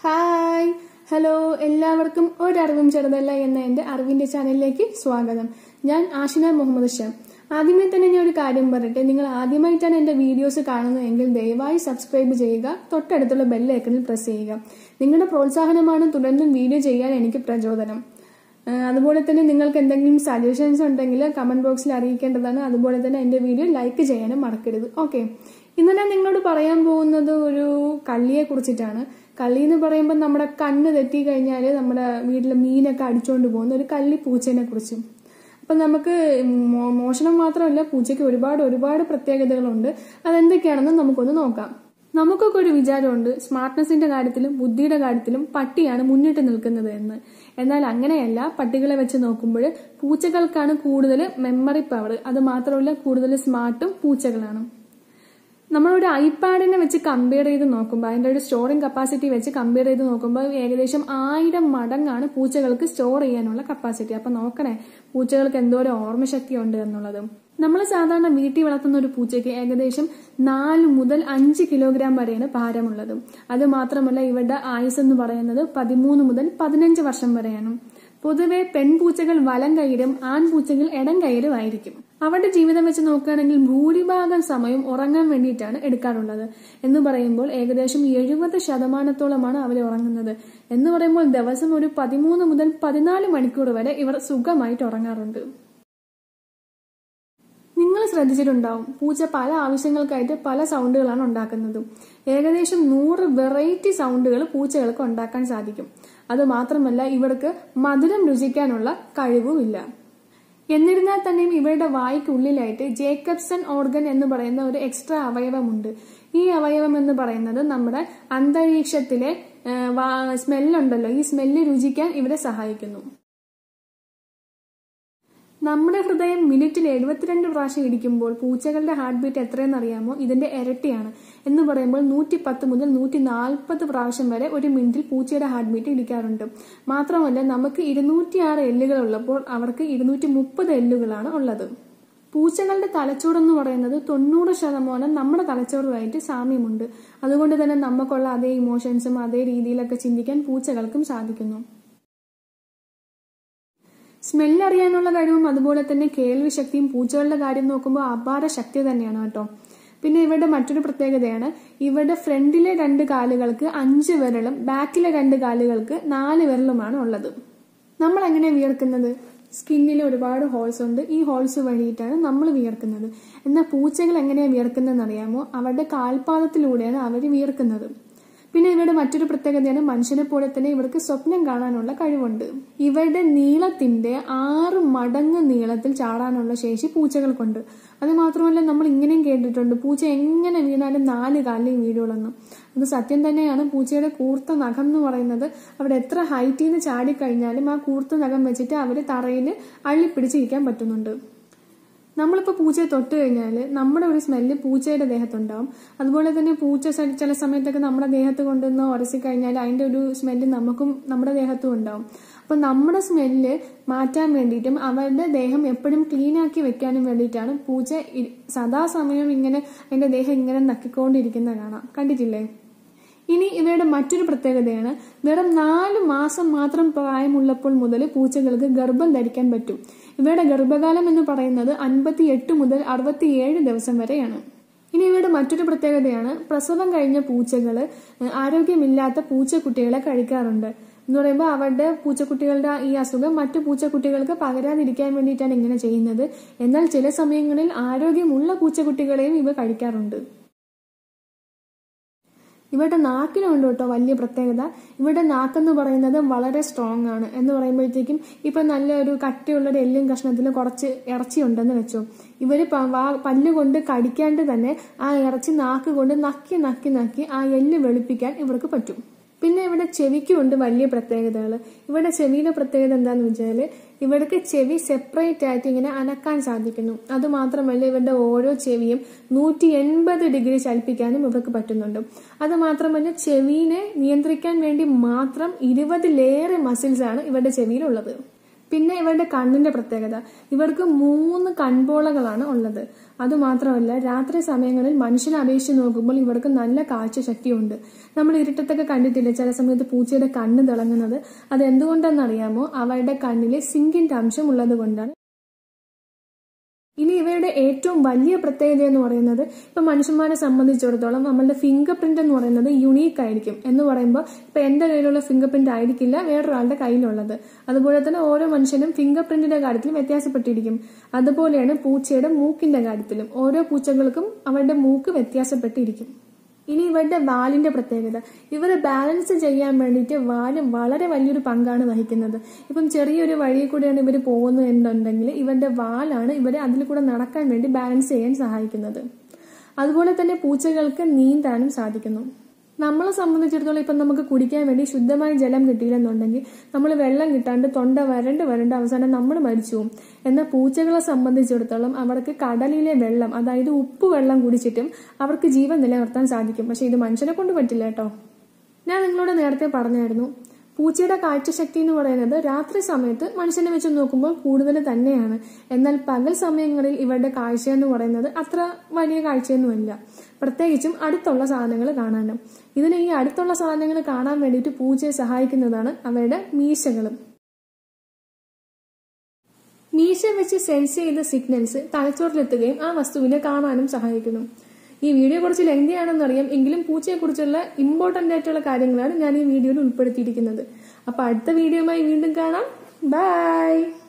hi hello എല്ലാവർക്കും ഒരറിവും ചെറുതല്ല എന്ന എന്റെ അറിവിന്റെ ചാനലിലേക്ക് സ്വാഗതം ഞാൻ ആഷിന മുഹമ്മദ് ഷാ ആദ്യമേ തന്നെ ഞാൻ ഒരു കാര്യം പറയട്ടെ നിങ്ങൾ ആദ്യമായിട്ടാണ് എന്റെ വീഡിയോസ് കാണുന്നതെങ്കിൽ ദയവായി സബ്സ്ക്രൈബ് ചെയ്യുക തൊട്ടടുത്തുള്ള ബെല്ലൈക്കണിൽ പ്രസ് ചെയ്യുക നിങ്ങളുടെ പ്രോത്സാഹനമാണ് തുടർന്നും വീഡിയോ ചെയ്യാൻ എനിക്ക് പ്രചോദനം ആ, അതുപോലെ തന്നെ നിങ്ങൾക്ക് എന്തെങ്കിലും സജഷൻസ് ഉണ്ടെങ്കിൽ കമന്റ് ബോക്സിൽ അറിയിക്കേണ്ടതാണ് അതുപോലെ തന്നെ എന്റെ വീഡിയോ ലൈക്ക് ചെയ്യാനും മറക്കരുത് ഓക്കെ ഇന്ന് ഞാൻ നിങ്ങളോട് പറയാൻ പോകുന്നത് ഒരു കള്ളിയെ കുറിച്ചിട്ടാണ് കള്ളി എന്ന് പറയുമ്പോൾ നമ്മുടെ കണ്ണ് തെറ്റി കഴിഞ്ഞാൽ നമ്മുടെ വീട്ടിലെ മീനൊക്കെ അടിച്ചുകൊണ്ട് പോകുന്ന ഒരു കള്ളി പൂച്ചേനെ കുറിച്ചും അപ്പൊ നമുക്ക് മോ- മോഷണം മാത്രമല്ല പൂച്ചയ്ക്ക് ഒരുപാട് ഒരുപാട് പ്രത്യേകതകളുണ്ട് അതെന്തൊക്കെയാണെന്ന് നമുക്കൊന്ന് നോക്കാം നമുക്കൊക്കെ ഒരു വിചാരമുണ്ട് സ്മാർട്ട്നെസിന്റെ കാര്യത്തിലും ബുദ്ധിയുടെ കാര്യത്തിലും പട്ടിയാണ് മുന്നിട്ട് നിൽക്കുന്നത് എന്ന് എന്നാൽ അങ്ങനെയല്ല പട്ടികളെ വെച്ച് നോക്കുമ്പോൾ പൂച്ചകൾക്കാണ് കൂടുതൽ മെമ്മറി പവർ അത് മാത്രമല്ല കൂടുതൽ സ്മാർട്ടും പൂച്ചകളാണ് നമ്മളൊരു ഐപാഡിനെ വെച്ച് കമ്പയർ ചെയ്ത് നോക്കുമ്പോൾ അതിന്റെ ഒരു സ്റ്റോറിംഗ് കപ്പാസിറ്റി വെച്ച് കമ്പയർ ചെയ്ത് നോക്കുമ്പോൾ ഏകദേശം ആയിരം മടങ്ങാണ് പൂച്ചകൾക്ക് സ്റ്റോർ ചെയ്യാനുള്ള കപ്പാസിറ്റി അപ്പൊ നോക്കണേ പൂച്ചകൾക്ക് എന്തോരം ഓർമ്മശക്തി ഉണ്ട് എന്നുള്ളത് നമ്മൾ സാധാരണ വീട്ടിൽ വളർത്തുന്ന ഒരു പൂച്ചയ്ക്ക് ഏകദേശം നാല് മുതൽ അഞ്ച് കിലോഗ്രാം വരെയാണ് ഭാരമുള്ളത് അത് മാത്രമല്ല ഇവരുടെ ആയുസ് എന്ന് പറയുന്നത് പതിമൂന്ന് മുതൽ പതിനഞ്ച് വർഷം വരെയാണ് പൊതുവെ പെൺപൂച്ചകൾ വലം കൈയിലും ആൺപൂച്ചകൾ ഇടം കൈയിലും ആയിരിക്കും അവരുടെ ജീവിതം വെച്ച് നോക്കുകയാണെങ്കിൽ ഭൂരിഭാഗം സമയം ഉറങ്ങാൻ വേണ്ടിയിട്ടാണ് എടുക്കാറുള്ളത് എന്ന് പറയുമ്പോൾ ഏകദേശം എഴുപത് ശതമാനത്തോളമാണ് അവർ ഉറങ്ങുന്നത് എന്ന് പറയുമ്പോൾ ദിവസം ഒരു പതിമൂന്ന് മുതൽ പതിനാല് മണിക്കൂർ വരെ ഇവർ സുഖമായിട്ട് ഉറങ്ങാറുണ്ട് നിങ്ങൾ ശ്രദ്ധിച്ചിട്ടുണ്ടാവും പൂച്ച പല ആവശ്യങ്ങൾക്കായിട്ട് പല സൗണ്ടുകളാണ് ഉണ്ടാക്കുന്നത് ഏകദേശം നൂറ് വെറൈറ്റി സൗണ്ടുകൾ പൂച്ചകൾക്ക് ഉണ്ടാക്കാൻ സാധിക്കും അത് മാത്രമല്ല ഇവർക്ക് മധുരം രുചിക്കാനുള്ള കഴിവുമില്ല എന്നിരുന്നാൽ തന്നെയും ഇവരുടെ വായ്ക്കുള്ളിലായിട്ട് ജേക്കബ്സൺ ഓർഗൻ എന്ന് പറയുന്ന ഒരു എക്സ്ട്രാ അവയവമുണ്ട് ഈ അവയവം എന്ന് പറയുന്നത് നമ്മുടെ അന്തരീക്ഷത്തിലെ സ്മെല്ലുണ്ടല്ലോ ഈ സ്മെല്ല് രുചിക്കാൻ ഇവരെ സഹായിക്കുന്നു നമ്മുടെ ഹൃദയം മിനിറ്റിൽ എഴുപത്തിരണ്ട് പ്രാവശ്യം ഇടിക്കുമ്പോൾ പൂച്ചകളുടെ ഹാർട്ട് ബീറ്റ് എത്രയെന്ന് അറിയാമോ ഇതിന്റെ ഇരട്ടിയാണ് എന്ന് പറയുമ്പോൾ നൂറ്റി പത്ത് മുതൽ നൂറ്റി നാൽപ്പത് പ്രാവശ്യം വരെ ഒരു മിനിറ്റിൽ പൂച്ചയുടെ ഹാർട്ട് ബീറ്റ് ഇടിക്കാറുണ്ട് മാത്രമല്ല നമുക്ക് ഇരുന്നൂറ്റി ആറ് എല്ലുകൾ ഉള്ളപ്പോൾ അവർക്ക് ഇരുന്നൂറ്റി മുപ്പത് എല്ലുകളാണ് ഉള്ളത് പൂച്ചകളുടെ തലച്ചോറ് എന്ന് പറയുന്നത് തൊണ്ണൂറ് ശതമാനം നമ്മുടെ തലച്ചോറുമായിട്ട് സാമ്യമുണ്ട് അതുകൊണ്ട് തന്നെ നമുക്കുള്ള അതേ ഇമോഷൻസും അതേ രീതിയിലൊക്കെ ചിന്തിക്കാൻ പൂച്ചകൾക്കും സാധിക്കുന്നു സ്മെല്ല് അറിയാനുള്ള കഴിവും അതുപോലെ തന്നെ കേൾവി ശക്തിയും പൂച്ചകളുടെ കാര്യം നോക്കുമ്പോൾ അപാര ശക്തി തന്നെയാണ് കേട്ടോ പിന്നെ ഇവരുടെ മറ്റൊരു പ്രത്യേകതയാണ് ഇവരുടെ ഫ്രണ്ടിലെ രണ്ട് കാലുകൾക്ക് അഞ്ച് വിരലും ബാക്കിലെ രണ്ട് കാലുകൾക്ക് നാല് വിരലുമാണ് ഉള്ളത് നമ്മൾ എങ്ങനെ വിയർക്കുന്നത് സ്കിന്നിൽ ഒരുപാട് ഹോൾസ് ഉണ്ട് ഈ ഹോൾസ് വഴിയിട്ടാണ് നമ്മൾ വിയർക്കുന്നത് എന്നാൽ പൂച്ചകൾ എങ്ങനെയാണ് വിയർക്കുന്നതെന്ന് അറിയാമോ അവരുടെ കാൽപാദത്തിലൂടെയാണ് അവർ വിയർക്കുന്നത് പിന്നെ ഇവരുടെ മറ്റൊരു പ്രത്യേകതയാണ് മനുഷ്യനെ പോലെ തന്നെ ഇവർക്ക് സ്വപ്നം കാണാനുള്ള കഴിവുണ്ട് ഇവരുടെ നീളത്തിന്റെ ആറ് മടങ്ങ് നീളത്തിൽ ചാടാനുള്ള ശേഷി പൂച്ചകൾക്കുണ്ട് അത് മാത്രമല്ല നമ്മൾ ഇങ്ങനെയും കേട്ടിട്ടുണ്ട് പൂച്ച എങ്ങനെ വീണാലും നാല് കാലിൽ വീഴുള്ളെന്ന് അത് സത്യം തന്നെയാണ് പൂച്ചയുടെ കൂർത്ത നഖം എന്ന് പറയുന്നത് അവിടെ എത്ര ഹൈറ്റിൽ നിന്ന് ചാടിക്കഴിഞ്ഞാലും ആ കൂർത്ത നഖം വെച്ചിട്ട് അവർ തറയിൽ അള്ളിപ്പിടിച്ചിരിക്കാൻ പറ്റുന്നുണ്ട് നമ്മളിപ്പോൾ പൂച്ചയെ തൊട്ട് കഴിഞ്ഞാൽ നമ്മുടെ ഒരു സ്മെല്ല് പൂച്ചയുടെ ദേഹത്തുണ്ടാവും അതുപോലെ തന്നെ പൂച്ച സ- ചില സമയത്തൊക്കെ നമ്മുടെ ദേഹത്ത് കൊണ്ടുവന്ന് ഉരസി കഴിഞ്ഞാൽ അതിന്റെ ഒരു സ്മെല്ല് നമുക്കും നമ്മുടെ ദേഹത്തും ഉണ്ടാവും അപ്പൊ നമ്മുടെ സ്മെല്ല് മാറ്റാൻ വേണ്ടിയിട്ടും അവരുടെ ദേഹം എപ്പോഴും ക്ലീൻ ആക്കി വെക്കാനും വേണ്ടിയിട്ടാണ് പൂച്ച ഇ- സദാസമയം ഇങ്ങനെ അതിന്റെ ദേഹം ഇങ്ങനെ നക്കിക്കൊണ്ടിരിക്കുന്ന കാണാം കണ്ടിട്ടില്ലേ ഇനി ഇവയുടെ മറ്റൊരു പ്രത്യേകതയാണ് വെറും നാല് മാസം മാത്രം പ്രായമുള്ളപ്പോൾ മുതൽ പൂച്ചകൾക്ക് ഗർഭം ധരിക്കാൻ പറ്റും ഇവയുടെ ഗർഭകാലം എന്ന് പറയുന്നത് അൻപത്തി എട്ട് മുതൽ അറുപത്തിയേഴ് ദിവസം വരെയാണ് ഇനി ഇവയുടെ മറ്റൊരു പ്രത്യേകതയാണ് പ്രസവം കഴിഞ്ഞ പൂച്ചകള് ഏഹ്, ആരോഗ്യമില്ലാത്ത പൂച്ചക്കുട്ടികളെ കഴിക്കാറുണ്ട് എന്ന് പറയുമ്പോൾ അവരുടെ പൂച്ചക്കുട്ടികളുടെ ഈ അസുഖം മറ്റു പൂച്ചക്കുട്ടികൾക്ക് പകരാതിരിക്കാൻ വേണ്ടിയിട്ടാണ് ഇങ്ങനെ ചെയ്യുന്നത് എന്നാൽ ചില സമയങ്ങളിൽ ആരോഗ്യമുള്ള പൂച്ചക്കുട്ടികളെയും ഇവ കഴിക്കാറുണ്ട് ഇവരുടെ നാക്കിനുണ്ട് കേട്ടോ വലിയ പ്രത്യേകത ഇവരുടെ നാക്കെന്ന് പറയുന്നത് വളരെ സ്ട്രോങ് ആണ് എന്ന് പറയുമ്പോഴത്തേക്കും ഇപ്പൊ നല്ലൊരു കട്ടിയുള്ള ഒരു എല്ലും കഷ്ണത്തിൽ കുറച്ച് ഇറച്ചി ഉണ്ടെന്ന് വെച്ചോ ഇവര് പ- വാ- പല്ല് കൊണ്ട് കടിക്കാണ്ട് തന്നെ ആ ഇറച്ചി നാക്ക് കൊണ്ട് നക്കി നക്കി നക്കി ആ എല്ല് വെളുപ്പിക്കാൻ ഇവർക്ക് പറ്റും പിന്നെ ഇവിടെ ചെവിക്കുണ്ട് വലിയ പ്രത്യേകതകൾ ഇവിടെ ചെവിയുടെ പ്രത്യേകത എന്താന്ന് വെച്ചാല് ഇവർക്ക് ചെവി സെപ്പറേറ്റ് ആയിട്ട് ഇങ്ങനെ അനക്കാൻ സാധിക്കുന്നു അത് മാത്രമല്ല ഇവരുടെ ഓരോ ചെവിയും നൂറ്റി എൺപത് ഡിഗ്രി ചലിപ്പിക്കാനും ഇവർക്ക് പറ്റുന്നുണ്ട് അത് മാത്രമല്ല ചെവിനെ നിയന്ത്രിക്കാൻ വേണ്ടി മാത്രം ഇരുപതിലേറെ മസിൽസ് ആണ് ഇവരുടെ ചെവിയിലുള്ളത് പിന്നെ ഇവരുടെ കണ്ണിന്റെ പ്രത്യേകത ഇവർക്ക് മൂന്ന് കൺപോളകളാണ് ഉള്ളത് അതുമാത്രമല്ല രാത്രി സമയങ്ങളിൽ മനുഷ്യനെ അപേക്ഷിച്ച് നോക്കുമ്പോൾ ഇവർക്ക് നല്ല കാഴ്ചശക്തിയുണ്ട് നമ്മൾ ഇരുട്ടത്തൊക്കെ കണ്ടിട്ടില്ല ചില സമയത്ത് പൂച്ചയുടെ കണ്ണ് തിളങ്ങുന്നത് അത് എന്തുകൊണ്ടെന്നറിയാമോ അവരുടെ കണ്ണിലെ സിങ്കിന്റെ അംശം ഉള്ളത് കൊണ്ടാണ് ഇനി ഇവയുടെ ഏറ്റവും വലിയ പ്രത്യേകത എന്ന് പറയുന്നത് ഇപ്പൊ മനുഷ്യന്മാരെ സംബന്ധിച്ചിടത്തോളം നമ്മളുടെ ഫിംഗർ പ്രിന്റ് എന്ന് പറയുന്നത് യുണീക്ക് ആയിരിക്കും എന്ന് പറയുമ്പോൾ ഇപ്പൊ എന്റെ കയ്യിലുള്ള ഫിംഗർ പ്രിന്റ് ആയിരിക്കില്ല വേറൊരാളുടെ കയ്യിലുള്ളത് അതുപോലെ തന്നെ ഓരോ മനുഷ്യനും ഫിംഗർ പ്രിന്റിന്റെ കാര്യത്തിൽ വ്യത്യാസപ്പെട്ടിരിക്കും അതുപോലെയാണ് പൂച്ചയുടെ മൂക്കിന്റെ കാര്യത്തിലും ഓരോ പൂച്ചകൾക്കും അവരുടെ മൂക്ക് വ്യത്യാസപ്പെട്ടിരിക്കും ഇനി ഇവരുടെ വാലിന്റെ പ്രത്യേകത ഇവർ ബാലൻസ് ചെയ്യാൻ വേണ്ടിയിട്ട് വാല് വളരെ വലിയൊരു പങ്കാണ് വഹിക്കുന്നത് ഇപ്പം ചെറിയൊരു വഴിയിൽ കൂടെയാണ് ഇവർ പോകുന്നത് എന്നുണ്ടെങ്കിൽ ഇവരുടെ വാലാണ് ഇവരെ അതിൽ കൂടെ നടക്കാൻ വേണ്ടി ബാലൻസ് ചെയ്യാൻ സഹായിക്കുന്നത് അതുപോലെ തന്നെ പൂച്ചകൾക്ക് നീന്താനും സാധിക്കുന്നു നമ്മളെ സംബന്ധിച്ചിടത്തോളം ഇപ്പം നമുക്ക് കുടിക്കാൻ വേണ്ടി ശുദ്ധമായ ജലം കിട്ടിയില്ലെന്നുണ്ടെങ്കിൽ നമ്മൾ വെള്ളം കിട്ടാണ്ട് തൊണ്ട വരണ്ട് വരണ്ട് അവസാനം നമ്മൾ മരിച്ചു പോകും എന്നാൽ പൂച്ചകളെ സംബന്ധിച്ചിടത്തോളം അവർക്ക് കടലിലെ വെള്ളം അതായത് ഉപ്പ് വെള്ളം കുടിച്ചിട്ടും അവർക്ക് ജീവൻ നിലനിർത്താൻ സാധിക്കും പക്ഷെ ഇത് മനുഷ്യനെ കൊണ്ട് പറ്റില്ല കേട്ടോ ഞാൻ നിങ്ങളോട് നേരത്തെ പറഞ്ഞായിരുന്നു പൂച്ചയുടെ കാഴ്ചശക്തി എന്ന് പറയുന്നത് രാത്രി സമയത്ത് മനുഷ്യനെ വെച്ച് നോക്കുമ്പോൾ കൂടുതൽ തന്നെയാണ് എന്നാൽ പകൽ സമയങ്ങളിൽ ഇവരുടെ കാഴ്ച എന്ന് പറയുന്നത് അത്ര വലിയ കാഴ്ചയൊന്നുമല്ല പ്രത്യേകിച്ചും അടുത്തുള്ള സാധനങ്ങൾ കാണാനും ഇതിന് ഈ അടുത്തുള്ള സാധനങ്ങൾ കാണാൻ വേണ്ടിയിട്ട് പൂച്ചയെ സഹായിക്കുന്നതാണ് അവരുടെ മീശകളും മീശ വെച്ച് സെൻസ് ചെയ്ത സിഗ്നൽസ് തലച്ചോറിലെത്തുകയും ആ വസ്തുവിനെ കാണാനും സഹായിക്കുന്നു ഈ വീഡിയോ കുറച്ച് ലെങ്തി ആണെന്നറിയാം എങ്കിലും പൂച്ചയെക്കുറിച്ചുള്ള ഇമ്പോർട്ടന്റ് ആയിട്ടുള്ള കാര്യങ്ങളാണ് ഞാൻ ഈ വീഡിയോയിൽ ഉൾപ്പെടുത്തിയിരിക്കുന്നത് അപ്പൊ അടുത്ത വീഡിയോയുമായി വീണ്ടും കാണാം ബൈ